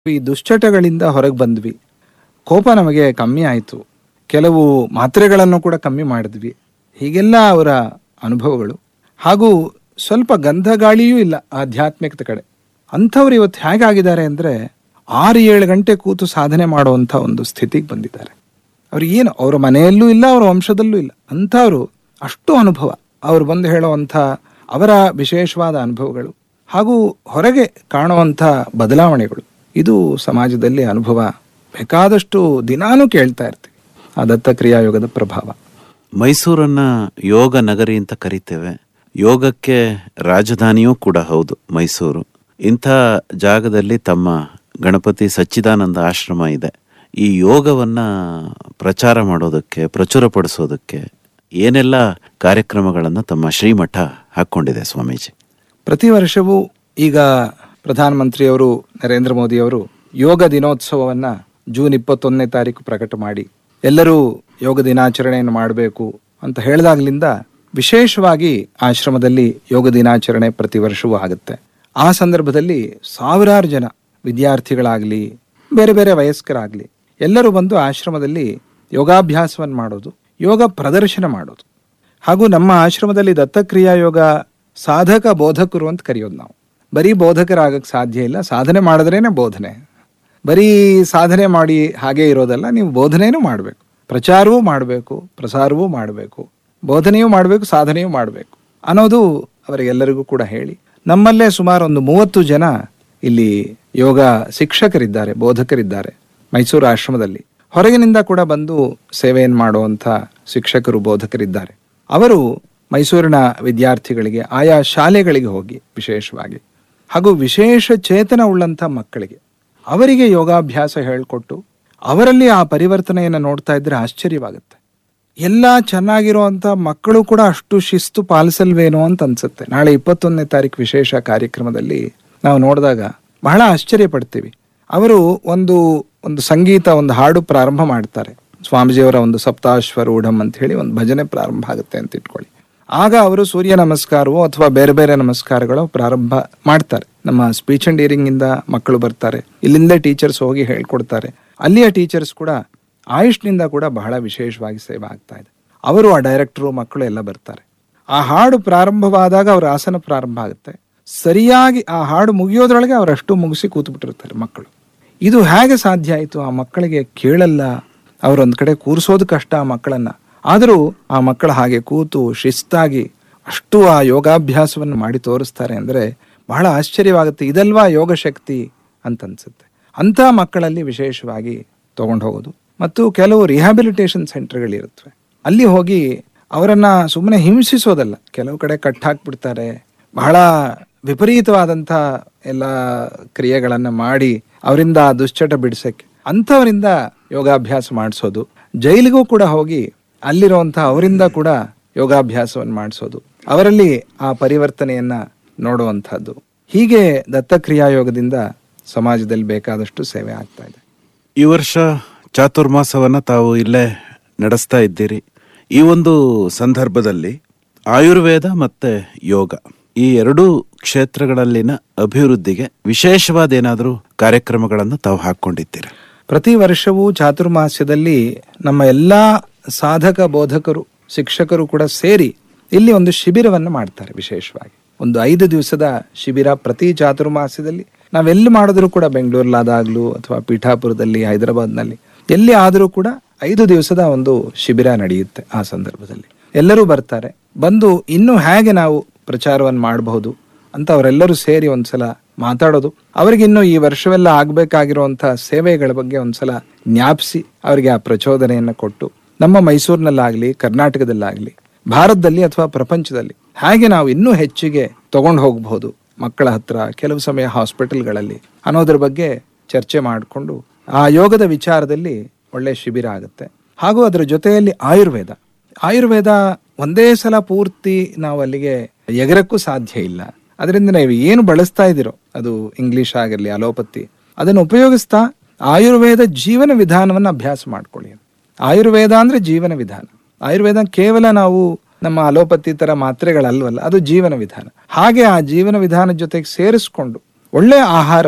ಈ ದುಶ್ಚಟಗಳಿಂದ ಹೊರಗೆ ಬಂದ್ವಿ ಕೋಪ ನಮಗೆ ಕಮ್ಮಿ ಆಯಿತು ಕೆಲವು ಮಾತ್ರೆಗಳನ್ನು ಕೂಡ ಕಮ್ಮಿ ಮಾಡಿದ್ವಿ ಹೀಗೆಲ್ಲ ಅವರ ಅನುಭವಗಳು ಹಾಗೂ ಸ್ವಲ್ಪ ಗಂಧ ಗಾಳಿಯೂ ಇಲ್ಲ ಆಧ್ಯಾತ್ಮಿಕತೆ ಕಡೆ ಅಂಥವ್ರು ಇವತ್ತು ಹೇಗಾಗಿದ್ದಾರೆ ಅಂದರೆ ಆರು ಏಳು ಗಂಟೆ ಕೂತು ಸಾಧನೆ ಮಾಡುವಂಥ ಒಂದು ಸ್ಥಿತಿಗೆ ಬಂದಿದ್ದಾರೆ ಅವ್ರಿಗೆ ಏನು ಅವರ ಮನೆಯಲ್ಲೂ ಇಲ್ಲ ಅವರ ವಂಶದಲ್ಲೂ ಇಲ್ಲ ಅಂಥವ್ರು ಅಷ್ಟು ಅನುಭವ ಅವ್ರು ಬಂದು ಹೇಳುವಂಥ ಅವರ ವಿಶೇಷವಾದ ಅನುಭವಗಳು ಹಾಗೂ ಹೊರಗೆ ಕಾಣುವಂಥ ಬದಲಾವಣೆಗಳು ಇದು ಸಮಾಜದಲ್ಲಿ ಅನುಭವ ಬೇಕಾದಷ್ಟು ದಿನಾನೂ ಕೇಳ್ತಾ ಇರ್ತೀವಿ ಆ ದತ್ತಕ್ರಿಯಾಯೋಗದ ಪ್ರಭಾವ ಮೈಸೂರನ್ನ ಯೋಗ ನಗರಿ ಅಂತ ಕರಿತೇವೆ ಯೋಗಕ್ಕೆ ರಾಜಧಾನಿಯೂ ಕೂಡ ಹೌದು ಮೈಸೂರು ಇಂಥ ಜಾಗದಲ್ಲಿ ತಮ್ಮ ಗಣಪತಿ ಸಚ್ಚಿದಾನಂದ ಆಶ್ರಮ ಇದೆ ಈ ಯೋಗವನ್ನ ಪ್ರಚಾರ ಮಾಡೋದಕ್ಕೆ ಪ್ರಚುರಪಡಿಸೋದಕ್ಕೆ ಏನೆಲ್ಲ ಕಾರ್ಯಕ್ರಮಗಳನ್ನು ತಮ್ಮ ಶ್ರೀಮಠ ಹಾಕ್ಕೊಂಡಿದೆ ಸ್ವಾಮೀಜಿ ಪ್ರತಿ ವರ್ಷವೂ ಈಗ ಪ್ರಧಾನಮಂತ್ರಿಯವರು ನರೇಂದ್ರ ಮೋದಿಯವರು ಯೋಗ ದಿನೋತ್ಸವವನ್ನ ಜೂನ್ ಇಪ್ಪತ್ತೊಂದನೇ ತಾರೀಕು ಪ್ರಕಟ ಮಾಡಿ ಎಲ್ಲರೂ ಯೋಗ ದಿನಾಚರಣೆಯನ್ನು ಮಾಡಬೇಕು ಅಂತ ಹೇಳಿದಾಗ್ಲಿಂದ ವಿಶೇಷವಾಗಿ ಆಶ್ರಮದಲ್ಲಿ ಯೋಗ ದಿನಾಚರಣೆ ಪ್ರತಿ ವರ್ಷವೂ ಆಗುತ್ತೆ ಆ ಸಂದರ್ಭದಲ್ಲಿ ಸಾವಿರಾರು ಜನ ವಿದ್ಯಾರ್ಥಿಗಳಾಗಲಿ ಬೇರೆ ಬೇರೆ ವಯಸ್ಕರಾಗಲಿ ಎಲ್ಲರೂ ಬಂದು ಆಶ್ರಮದಲ್ಲಿ ಯೋಗಾಭ್ಯಾಸವನ್ನು ಮಾಡೋದು ಯೋಗ ಪ್ರದರ್ಶನ ಮಾಡೋದು ಹಾಗೂ ನಮ್ಮ ಆಶ್ರಮದಲ್ಲಿ ದತ್ತಕ್ರಿಯಾ ಯೋಗ ಸಾಧಕ ಬೋಧಕರು ಅಂತ ಕರೆಯೋದು ನಾವು ಬರೀ ಬೋಧಕರಾಗಕ್ಕೆ ಸಾಧ್ಯ ಇಲ್ಲ ಸಾಧನೆ ಮಾಡಿದ್ರೇನೆ ಬೋಧನೆ ಬರೀ ಸಾಧನೆ ಮಾಡಿ ಹಾಗೆ ಇರೋದಲ್ಲ ನೀವು ಬೋಧನೆಯೂ ಮಾಡಬೇಕು ಪ್ರಚಾರವೂ ಮಾಡಬೇಕು ಪ್ರಸಾರವೂ ಮಾಡಬೇಕು ಬೋಧನೆಯೂ ಮಾಡಬೇಕು ಸಾಧನೆಯೂ ಮಾಡಬೇಕು ಅನ್ನೋದು ಅವರಿಗೆಲ್ಲರಿಗೂ ಕೂಡ ಹೇಳಿ ನಮ್ಮಲ್ಲೇ ಸುಮಾರು ಒಂದು ಮೂವತ್ತು ಜನ ಇಲ್ಲಿ ಯೋಗ ಶಿಕ್ಷಕರಿದ್ದಾರೆ ಬೋಧಕರಿದ್ದಾರೆ ಮೈಸೂರು ಆಶ್ರಮದಲ್ಲಿ ಹೊರಗಿನಿಂದ ಕೂಡ ಬಂದು ಸೇವೆಯನ್ನು ಮಾಡುವಂಥ ಶಿಕ್ಷಕರು ಬೋಧಕರಿದ್ದಾರೆ ಅವರು ಮೈಸೂರಿನ ವಿದ್ಯಾರ್ಥಿಗಳಿಗೆ ಆಯಾ ಶಾಲೆಗಳಿಗೆ ಹೋಗಿ ವಿಶೇಷವಾಗಿ ಹಾಗೂ ವಿಶೇಷ ಚೇತನ ಉಳ್ಳಂಥ ಮಕ್ಕಳಿಗೆ ಅವರಿಗೆ ಯೋಗಾಭ್ಯಾಸ ಹೇಳಿಕೊಟ್ಟು ಅವರಲ್ಲಿ ಆ ಪರಿವರ್ತನೆಯನ್ನು ನೋಡ್ತಾ ಇದ್ರೆ ಆಶ್ಚರ್ಯವಾಗುತ್ತೆ ಎಲ್ಲ ಚೆನ್ನಾಗಿರುವಂಥ ಮಕ್ಕಳು ಕೂಡ ಅಷ್ಟು ಶಿಸ್ತು ಪಾಲಿಸಲ್ವೇನೋ ಅಂತ ಅನ್ಸುತ್ತೆ ನಾಳೆ ಇಪ್ಪತ್ತೊಂದನೇ ತಾರೀಕು ವಿಶೇಷ ಕಾರ್ಯಕ್ರಮದಲ್ಲಿ ನಾವು ನೋಡಿದಾಗ ಬಹಳ ಆಶ್ಚರ್ಯ ಪಡ್ತೀವಿ ಅವರು ಒಂದು ಒಂದು ಸಂಗೀತ ಒಂದು ಹಾಡು ಪ್ರಾರಂಭ ಮಾಡ್ತಾರೆ ಸ್ವಾಮೀಜಿಯವರ ಒಂದು ಸಪ್ತಾಶ್ವರೂಢಂ ಅಂತ ಹೇಳಿ ಒಂದು ಭಜನೆ ಪ್ರಾರಂಭ ಆಗುತ್ತೆ ಅಂತ ಇಟ್ಕೊಳ್ಳಿ ಆಗ ಅವರು ಸೂರ್ಯ ನಮಸ್ಕಾರವೋ ಅಥವಾ ಬೇರೆ ಬೇರೆ ನಮಸ್ಕಾರಗಳು ಪ್ರಾರಂಭ ಮಾಡ್ತಾರೆ ನಮ್ಮ ಸ್ಪೀಚ್ ಅಂಡ್ ಹಿಯರಿಂಗ್ ಇಂದ ಮಕ್ಕಳು ಬರ್ತಾರೆ ಇಲ್ಲಿಂದ ಟೀಚರ್ಸ್ ಹೋಗಿ ಹೇಳ್ಕೊಡ್ತಾರೆ ಅಲ್ಲಿಯ ಟೀಚರ್ಸ್ ಕೂಡ ಆಯುಷ್ನಿಂದ ಕೂಡ ಬಹಳ ವಿಶೇಷವಾಗಿ ಸೇವೆ ಆಗ್ತಾ ಇದೆ ಅವರು ಆ ಡೈರೆಕ್ಟರು ಮಕ್ಕಳು ಎಲ್ಲ ಬರ್ತಾರೆ ಆ ಹಾಡು ಪ್ರಾರಂಭವಾದಾಗ ಅವ್ರ ಆಸನ ಪ್ರಾರಂಭ ಆಗುತ್ತೆ ಸರಿಯಾಗಿ ಆ ಹಾಡು ಮುಗಿಯೋದ್ರೊಳಗೆ ಅವರಷ್ಟು ಮುಗಿಸಿ ಕೂತ್ಬಿಟ್ಟಿರ್ತಾರೆ ಮಕ್ಕಳು ಇದು ಹೇಗೆ ಸಾಧ್ಯ ಆಯಿತು ಆ ಮಕ್ಕಳಿಗೆ ಕೇಳಲ್ಲ ಅವರೊಂದ್ ಕಡೆ ಕೂರಿಸೋದು ಕಷ್ಟ ಆ ಮಕ್ಕಳನ್ನ ಆದರೂ ಆ ಮಕ್ಕಳು ಹಾಗೆ ಕೂತು ಶಿಸ್ತಾಗಿ ಅಷ್ಟು ಆ ಯೋಗಾಭ್ಯಾಸವನ್ನು ಮಾಡಿ ತೋರಿಸ್ತಾರೆ ಅಂದ್ರೆ ಬಹಳ ಆಶ್ಚರ್ಯವಾಗುತ್ತೆ ಇದಲ್ವಾ ಯೋಗ ಶಕ್ತಿ ಅಂತ ಅನ್ಸುತ್ತೆ ಅಂಥ ಮಕ್ಕಳಲ್ಲಿ ವಿಶೇಷವಾಗಿ ತಗೊಂಡು ಹೋಗೋದು ಮತ್ತು ಕೆಲವು ರಿಹ್ಯಾಬಿಲಿಟೇಷನ್ ಸೆಂಟರ್ಗಳಿರುತ್ತವೆ ಅಲ್ಲಿ ಹೋಗಿ ಅವರನ್ನ ಸುಮ್ಮನೆ ಹಿಂಸಿಸೋದಲ್ಲ ಕೆಲವು ಕಡೆ ಕಟ್ ಹಾಕ್ಬಿಡ್ತಾರೆ ಬಹಳ ವಿಪರೀತವಾದಂಥ ಎಲ್ಲ ಕ್ರಿಯೆಗಳನ್ನ ಮಾಡಿ ಅವರಿಂದ ಆ ದುಶ್ಚಟ ಬಿಡಿಸಕ್ಕೆ ಅಂಥವರಿಂದ ಯೋಗಾಭ್ಯಾಸ ಮಾಡಿಸೋದು ಜೈಲಿಗೂ ಕೂಡ ಹೋಗಿ ಅಲ್ಲಿರುವಂಥ ಅವರಿಂದ ಕೂಡ ಯೋಗಾಭ್ಯಾಸವನ್ನು ಮಾಡಿಸೋದು ಅವರಲ್ಲಿ ಆ ಪರಿವರ್ತನೆಯನ್ನ ನೋಡುವಂಥದ್ದು ಹೀಗೆ ದತ್ತಕ್ರಿಯಾ ಯೋಗದಿಂದ ಸಮಾಜದಲ್ಲಿ ಬೇಕಾದಷ್ಟು ಸೇವೆ ಆಗ್ತಾ ಇದೆ ಈ ವರ್ಷ ಚಾತುರ್ಮಾಸವನ್ನ ತಾವು ಇಲ್ಲೇ ನಡೆಸ್ತಾ ಇದ್ದೀರಿ ಈ ಒಂದು ಸಂದರ್ಭದಲ್ಲಿ ಆಯುರ್ವೇದ ಮತ್ತೆ ಯೋಗ ಈ ಎರಡೂ ಕ್ಷೇತ್ರಗಳಲ್ಲಿನ ಅಭಿವೃದ್ಧಿಗೆ ವಿಶೇಷವಾದ ಏನಾದರೂ ಕಾರ್ಯಕ್ರಮಗಳನ್ನು ತಾವು ಹಾಕೊಂಡಿದ್ದೀರಾ ಪ್ರತಿ ವರ್ಷವೂ ಚಾತುರ್ಮಾಸ್ಯದಲ್ಲಿ ನಮ್ಮ ಎಲ್ಲಾ ಸಾಧಕ ಬೋಧಕರು ಶಿಕ್ಷಕರು ಕೂಡ ಸೇರಿ ಇಲ್ಲಿ ಒಂದು ಶಿಬಿರವನ್ನು ಮಾಡ್ತಾರೆ ವಿಶೇಷವಾಗಿ ಒಂದು ಐದು ದಿವಸದ ಶಿಬಿರ ಪ್ರತಿ ಚಾತುರ್ಮಾಸ್ಯದಲ್ಲಿ ನಾವೆಲ್ಲಿ ಮಾಡಿದ್ರು ಕೂಡ ಬೆಂಗಳೂರಲ್ಲಾದಾಗ್ಲೂ ಅಥವಾ ಪೀಠಾಪುರದಲ್ಲಿ ಹೈದರಾಬಾದ್ನಲ್ಲಿ ಎಲ್ಲಿ ಆದರೂ ಕೂಡ ಐದು ದಿವಸದ ಒಂದು ಶಿಬಿರ ನಡೆಯುತ್ತೆ ಆ ಸಂದರ್ಭದಲ್ಲಿ ಎಲ್ಲರೂ ಬರ್ತಾರೆ ಬಂದು ಇನ್ನೂ ಹೇಗೆ ನಾವು ಪ್ರಚಾರವನ್ನು ಮಾಡಬಹುದು ಅಂತ ಅವರೆಲ್ಲರೂ ಸೇರಿ ಒಂದ್ಸಲ ಮಾತಾಡೋದು ಅವರಿಗಿನ್ನು ಈ ವರ್ಷವೆಲ್ಲ ಆಗ್ಬೇಕಾಗಿರುವಂತಹ ಸೇವೆಗಳ ಬಗ್ಗೆ ಒಂದ್ಸಲ ಜ್ಞಾಪಿಸಿ ಅವರಿಗೆ ಆ ಪ್ರಚೋದನೆಯನ್ನ ಕೊಟ್ಟು ನಮ್ಮ ಮೈಸೂರಿನಲ್ಲಾಗ್ಲಿ ಕರ್ನಾಟಕದಲ್ಲಾಗ್ಲಿ ಭಾರತದಲ್ಲಿ ಅಥವಾ ಪ್ರಪಂಚದಲ್ಲಿ ಹಾಗೆ ನಾವು ಇನ್ನೂ ಹೆಚ್ಚಿಗೆ ತಗೊಂಡು ಹೋಗಬಹುದು ಮಕ್ಕಳ ಹತ್ರ ಕೆಲವು ಸಮಯ ಹಾಸ್ಪಿಟಲ್ಗಳಲ್ಲಿ ಅನ್ನೋದ್ರ ಬಗ್ಗೆ ಚರ್ಚೆ ಮಾಡಿಕೊಂಡು ಆ ಯೋಗದ ವಿಚಾರದಲ್ಲಿ ಒಳ್ಳೆ ಶಿಬಿರ ಆಗುತ್ತೆ ಹಾಗೂ ಅದರ ಜೊತೆಯಲ್ಲಿ ಆಯುರ್ವೇದ ಆಯುರ್ವೇದ ಒಂದೇ ಸಲ ಪೂರ್ತಿ ನಾವು ಅಲ್ಲಿಗೆ ಎಗರಕ್ಕೂ ಸಾಧ್ಯ ಇಲ್ಲ ಅದರಿಂದ ನೀವು ಏನು ಬಳಸ್ತಾ ಇದ್ದೀರೋ ಅದು ಇಂಗ್ಲಿಷ್ ಆಗಿರಲಿ ಅಲೋಪತಿ ಅದನ್ನು ಉಪಯೋಗಿಸ್ತಾ ಆಯುರ್ವೇದ ಜೀವನ ವಿಧಾನವನ್ನು ಅಭ್ಯಾಸ ಮಾಡ್ಕೊಳ್ಳಿ ಆಯುರ್ವೇದ ಅಂದ್ರೆ ಜೀವನ ವಿಧಾನ ಆಯುರ್ವೇದ ಕೇವಲ ನಾವು ನಮ್ಮ ಅಲೋಪತಿ ತರ ಮಾತ್ರೆಗಳಲ್ವಲ್ಲ ಅದು ಜೀವನ ವಿಧಾನ ಹಾಗೆ ಆ ಜೀವನ ವಿಧಾನದ ಜೊತೆಗೆ ಸೇರಿಸ್ಕೊಂಡು ಒಳ್ಳೆ ಆಹಾರವನ್ನ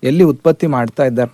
ಎಲ್ಲಿ ಉತ್ಪತ್ತಿ ಮಾಡ್ತಾ ಇದ್ದಾರೆ